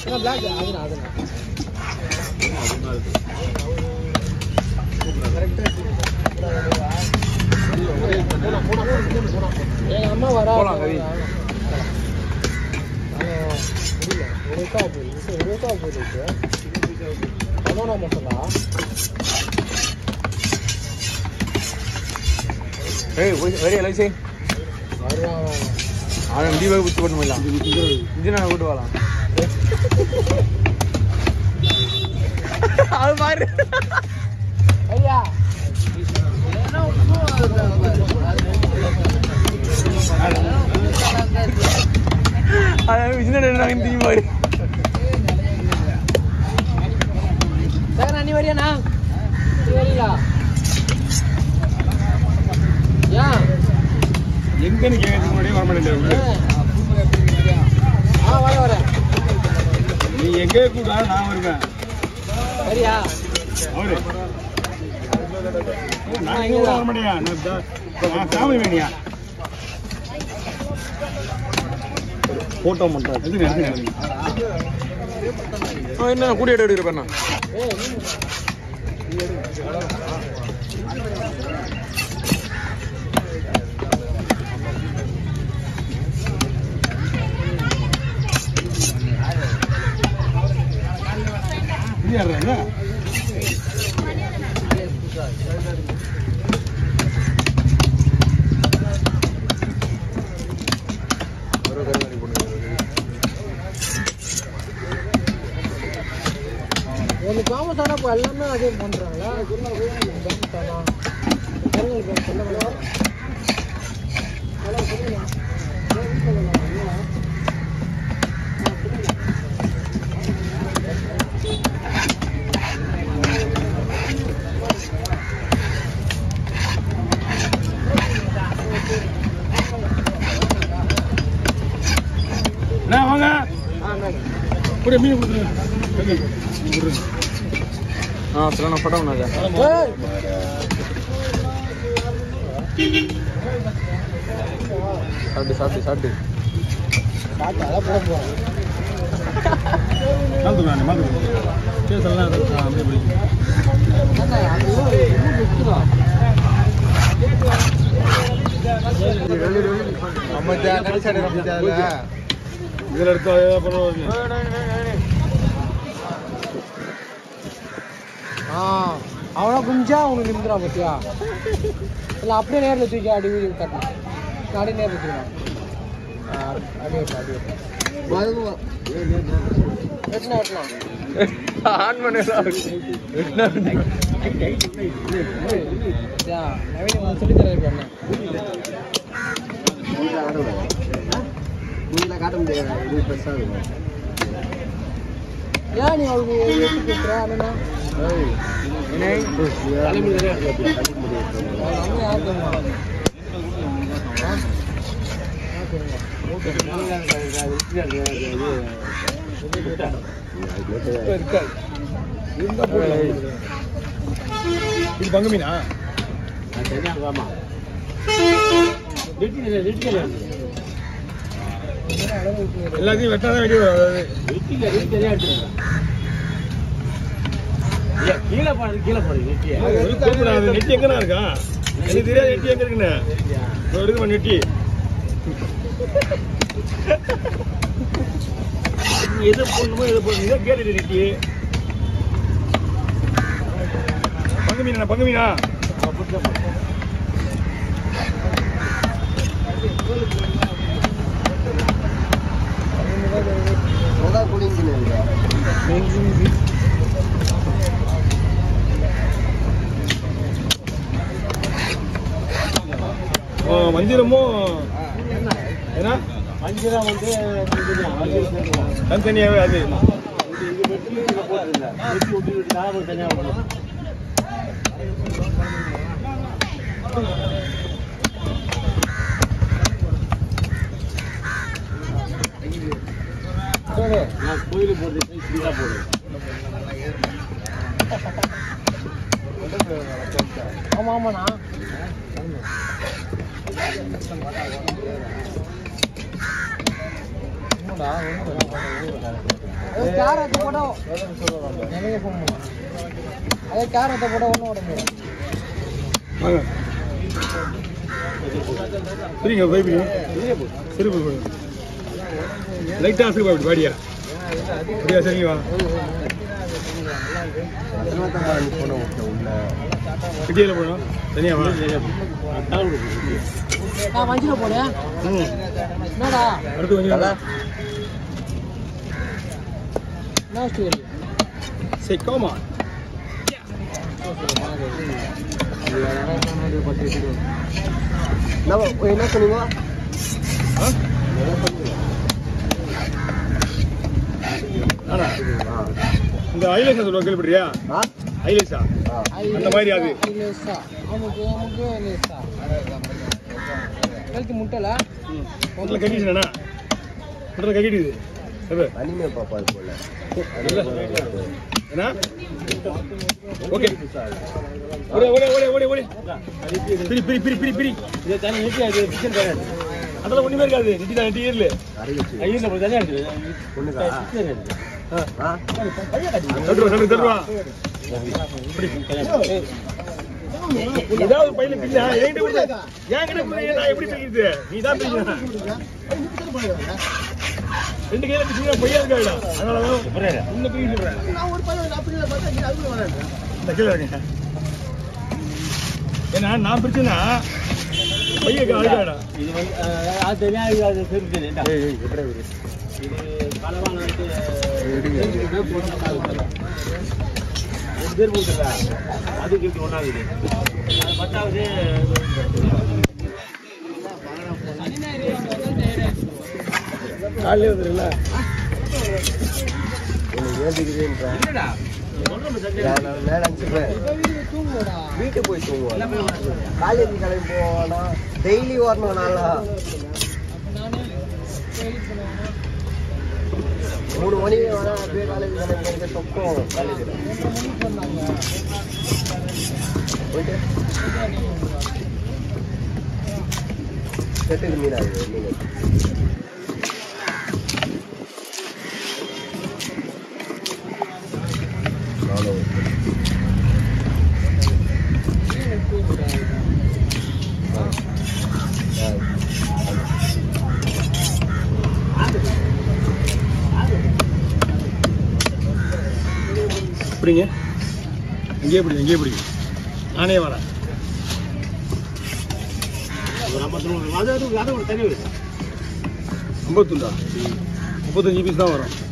Black அதுனா அதுனா எங்க அம்மா வரா போலாம், கவி. பதினொன்னா மாசம்டா ஏய் போய் வரையா லைசே வருவான் அவன் தீபாவளி புத்தி பண்ண முடியல இன்ஜினா கூட்டு வரலாம் அது பாரு ஐயா அது விஜயனா தீ பாரு சேகரா நீ வரியாண்ணா நீ வரீங்களா ஏன் எங்கன்னு கேட்கறதுக்கு முன்னாடியே வர மாட்டேன் ஆ வர வரேன் நீ எங்கே கூட நான் வருவேன் சரியா அவரு நான் எங்க கூட வர மாட்டேயா நான் தா- நான் சாமி வேணியா போட்டோ மட்டும் எதுங்க எதுங்க என்ன கூடி எடுத்து எடுக்கிறேன் நான் ஏய் நீ இல்லையா ஒன்று ஃபேமஸ் ஆனால் இப்போ எல்லாமே அதே பண்ணுறாங்களா ஃபேமஸ் ஆனால் பொருள் சொல்ல என்ன வாங்க ஆ மேம் கூட மீன் கொடுத்துருங்க கொடுத்துருங்க ஆ சரி நான் படம் பண்ணாத ஏய் சாப்பிட்டு சாப்பிட்டு சாப்பிட்டு பாட்டு அதான் போட போகிறேன் மாத்துக்கலாம் மாத்துக்கலாம் கேசெல்லாம் அப்படியே பிடிக்கும் இதில் எடுத்து அதே பண்ணுவாங்க ஆ அவனா குஞ்சா உனக்கு நிமிந்துறான் பத்தியா இல்லை அப்படியே நேரில் தூக்கி அடி வீடி கட்டணும் அப்படியே நேரில் தூக்கணும் ஆ, அப்படியே விட்டு, அப்படியே விட்டு. வெட்டலாம் வெட்டலாம் ஆன் பண்ணலாம் யா, நவீன் உனக்கு சொல்லித் தரேன் இப்ப என்ன ஏன் நீ அவளுக்கு எடுத்து பேசுற அண்ணா அவன் அண்ணன் யார் தெரியுமா ஆ? யார் தெரியுமா? இருக்காது இது பங்கு மீனா எல்லாத்தையும் வெட்டாதான் வெட்டி வரும் கீழே பாரு கீழே பாரு வெட்டிய அது நெட்டி எங்கண்ணா இருக்கா எனக்கு தெரியாது நெட்டி எங்க இருக்குன்னு இதோ எடுக்குமா நெட்டி எது போடணுமோ எது போடணும் இதை கேட்டுட்டு நெட்டி பங்கு மீனா பங்கு மீனா ஆ, மந்திரமோ ஏன்னா அஞ்சுரூவா வந்து தனித்தனியாவே அது இது வெட்டி இதை போட்டுருங்க வெட்டி விட்டு விட்டு லாபம் தனியாக போடணும் சொல்லு. நான் கோயிலுக்கு போடுறது இப்படிதான் போடுறேன் ஆமா ஆமாண்ணா என்னடா, ஒண்ணும் இல்ல. கேரத்தை போட்டா எனக்கு ஃபோன் பண்ணுவோம் அதே கேரத்தை போட்டா ஒன்றும் உடம்பு வாங்க சரிங்க பைபிள் சிறுப்பு போடு லைட்டாக சிறுப்பு அப்படி பாடியா அப்படியா சரிங்க வா கிட்டியில் போடணும் தனியா வா நான் வஞ்சியில் போனேன் ம் என்னடா அடுத்து கொஞ்சம் என்ன ஸ்டோரி சரி கோமா என்ன சொன்னீங்க ஆனா இந்த ஐலேசா சொல்லுவா கேள்விப்பட்டியா ஐலேசா அந்த மாதிரி அது. ஐலேசா அமுக்கு அமுக்கு ஐலேசா கழுத்து முட்டல முதல்ல கட்டிடுச்சுண்ணா முதல்ல கட்டிடுது எப்ப அனிமே பாப்பா போல என்ன ஓகே ஓடே ஓடே ஓடே ஓடே ஓடே பிரி பிரி பிரி பிரி பிரி இது தனி நெட்டி அது கிச்சன் தராது அதெல்லாம் ஒண்ணுமே இருக்காது நெட்டி தான் நெட்டி ஏர்ல ஐயோ நம்ம தனியா இருக்கு பொண்ணுக்கா தட்டுவா தட்டு தட்டுவா ஏதாவது பையில பின்னா என்கிட்ட கொடுத்து என்கிட்ட கொடுத்து நான் எப்படி பிரிக்கிறது நீ தான் பிரிக்கணும் ரெண்டு கையில பிரிச்சா பையா இருக்காடா அதனால தான் இன்னும் பிரிக்க சொல்றேன் இந்த கீழே இருங்க ஏன்னா நான் பிரிச்சேன்னா பையன் அழுகாடா இது வந்து அஹ், அது தனியா இது அது தெரிஞ்சு இது கலவான வந்து ரெண்டு பேர் போட்டுறா அதுக்கு இப்படி ஒன்றாகுது அது பத்தாவது காலையிலே வந்துருல என்னடா தூங்குடா வீட்டுக்கு போய் தூங்குவோம் காலேஜ் கிளம்பி போனா டெய்லி வரணும் நாளா அப்ப நானு சரி பண்ணுவேன் மூணு மணி வேணா அப்படியே காலேஜ் கிளம்பி எனக்கு சொப்பம் காலேஜில் ஒன்றரை மணிக்கு சொன்னாங்க போயிட்டு செட்டுக்கு மீன் ஆகுது மீன் நானும் பிடிங்க இங்கேயே பிடிங்க இங்கேயே பிடிங்க நானே வரேன் அது அது அது ஒரு தனி ஐம்பத்துண்டா முப்பத்தஞ்சு பீஸ் தான் வரும்